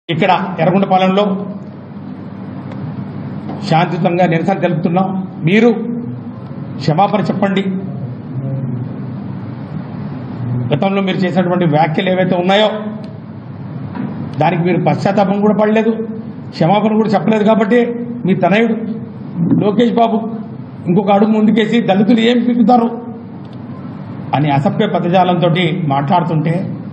ఇక్కడ ఎర్రగొండపాలెంలో శాంతియుతంగా నిరసన తెలుపుతున్నాం మీరు క్షమాపణ చెప్పండి గతంలో మీరు చేసినటువంటి వ్యాఖ్యలు ఏవైతే ఉన్నాయో దానికి మీరు పశ్చాత్తాపం కూడా పడలేదు క్షమాపణ కూడా చెప్పలేదు కాబట్టి మీ తనయుడు లోకేష్ బాబు ఇంకొక అడుగు ముందుకేసి దళితులు ఏం పీకుతారు అని అసభ్య పదజాలంతో మాట్లాడుతుంటే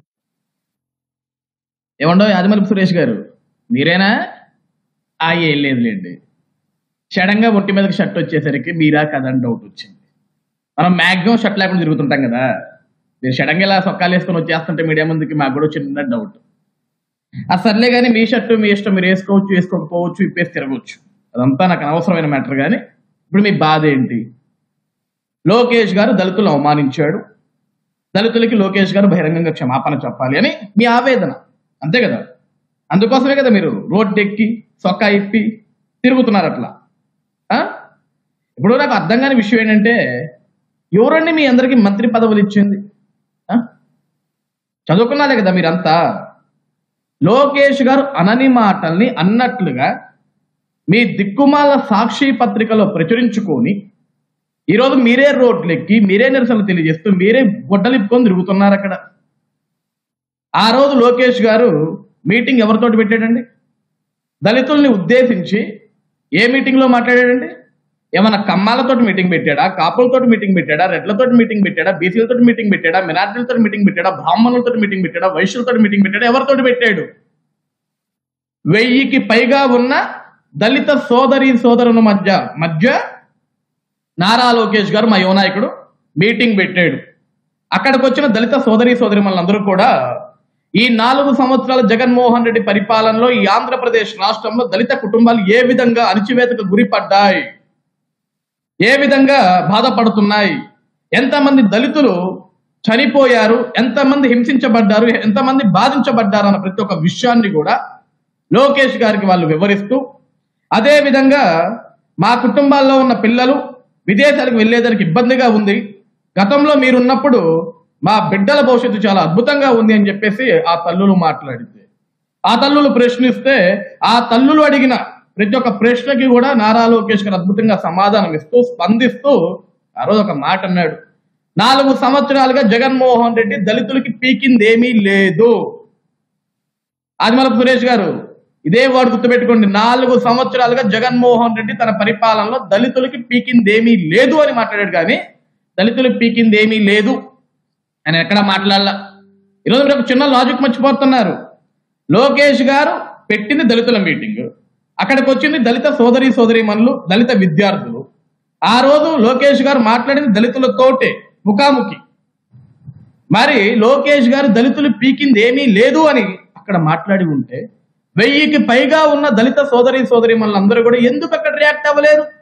ఏమండో యాదమల్లి సురేష్ గారు మీరేనా ఆ ఏం లేదులేండి సడన్గా ఒంటి మీదకి షర్ట్ వచ్చేసరికి మీరా కదని డౌట్ వచ్చింది మనం మ్యాక్సిమం షర్ట్ లేకుండా తిరుగుతుంటాం కదా మీరు సడన్గా ఇలా సొక్కాలు వేసుకొని వచ్చేస్తుంటే మీడియా ముందుకి మాకు కూడా చిన్న డౌట్ ఆ సర్లే కానీ మీ షర్టు మీ ఇష్టం మీరు వేసుకోవచ్చు వేసుకోకపోవచ్చు ఇప్పేసి తిరగవచ్చు అదంతా నాకు అనవసరమైన మ్యాటర్ కానీ ఇప్పుడు మీ బాధ ఏంటి లోకేష్ గారు దళితులు అవమానించాడు దళితులకి లోకేష్ గారు బహిరంగంగా క్షమాపణ చెప్పాలి అని మీ ఆవేదన అంతే కదా అందుకోసమే కదా మీరు రోడ్డు ఎక్కి సొక్కా ఇప్పి తిరుగుతున్నారు అట్లా ఆ? ఇప్పుడు నాకు అర్థం కాని విషయం ఏంటంటే ఎవరండి మీ అందరికీ మంత్రి పదవులు ఇచ్చింది ఆ? చదువుకున్నారే కదా మీరంతా లోకేష్ గారు అనని మాటల్ని అన్నట్లుగా మీ దిక్కుమాల సాక్షి పత్రికలో ప్రచురించుకొని ఈరోజు మీరే రోడ్లు ఎక్కి మీరే నిరసనలు తెలియజేస్తూ మీరే గొడ్డలిప్పుకొని తిరుగుతున్నారు అక్కడ ఆ రోజు లోకేష్ గారు మీటింగ్ ఎవరితోటి పెట్టాడండి దళితుల్ని ఉద్దేశించి ఏ మీటింగ్లో మాట్లాడాడండి ఏమన్నా కమ్మాలతోటి మీటింగ్ పెట్టాడా కాపులతోటి మీటింగ్ పెట్టాడా రెడ్లతోటి మీటింగ్ పెట్టాడా బీసీలతో మీటింగ్ పెట్టాడా మినార్టీలతో మీటింగ్ పెట్టాడా బ్రాహ్మణులతో మీటింగ్ పెట్టాడా వైశ్యులతో మీటింగ్ పెట్టాడా ఎవరితోటి పెట్టాడు వెయ్యికి పైగా ఉన్న దళిత సోదరి సోదరుల మధ్య మధ్య నారా లోకేష్ గారు మా యువనాయకుడు మీటింగ్ పెట్టాడు అక్కడికి వచ్చిన దళిత సోదరి సోదరి అందరూ కూడా ఈ నాలుగు సంవత్సరాల జగన్మోహన్ రెడ్డి పరిపాలనలో ఈ ఆంధ్రప్రదేశ్ రాష్ట్రంలో దళిత కుటుంబాలు ఏ విధంగా అణచివేతకు గురిపడ్డాయి ఏ విధంగా బాధపడుతున్నాయి ఎంతమంది దళితులు చనిపోయారు ఎంతమంది హింసించబడ్డారు ఎంతమంది బాధించబడ్డారు అన్న ప్రతి ఒక్క విషయాన్ని కూడా లోకేష్ గారికి వాళ్ళు వివరిస్తూ అదే విధంగా మా కుటుంబాల్లో ఉన్న పిల్లలు విదేశాలకు వెళ్ళేదానికి ఇబ్బందిగా ఉంది గతంలో మీరున్నప్పుడు మా బిడ్డల భవిష్యత్తు చాలా అద్భుతంగా ఉంది అని చెప్పేసి ఆ తల్లులు మాట్లాడితే ఆ తల్లులు ప్రశ్నిస్తే ఆ తల్లులు అడిగిన ప్రతి ఒక్క ప్రశ్నకి కూడా నారా లోకేష్ గారు అద్భుతంగా సమాధానం ఇస్తూ స్పందిస్తూ ఆ రోజు ఒక మాట అన్నాడు నాలుగు సంవత్సరాలుగా జగన్మోహన్ రెడ్డి దళితులకి పీకిందేమీ లేదు ఆదిమలపు సురేష్ గారు ఇదే వాడు గుర్తుపెట్టుకోండి నాలుగు సంవత్సరాలుగా జగన్మోహన్ రెడ్డి తన పరిపాలనలో దళితులకి పీకిందేమీ లేదు అని మాట్లాడాడు కానీ దళితులకు పీకిందేమీ లేదు అని ఎక్కడ మాట్లాడాల ఈరోజు మీరు ఒక చిన్న లాజిక్ మర్చిపోతున్నారు లోకేష్ గారు పెట్టింది దళితుల మీటింగ్ అక్కడికి వచ్చింది దళిత సోదరి సోదరీమణులు దళిత విద్యార్థులు ఆ రోజు లోకేష్ గారు మాట్లాడింది దళితులతోటే ముఖాముఖి మరి లోకేష్ గారు దళితులు పీకింది ఏమీ లేదు అని అక్కడ మాట్లాడి ఉంటే వెయ్యికి పైగా ఉన్న దళిత సోదరి సోదరి అందరూ కూడా ఎందుకు అక్కడ రియాక్ట్ అవ్వలేదు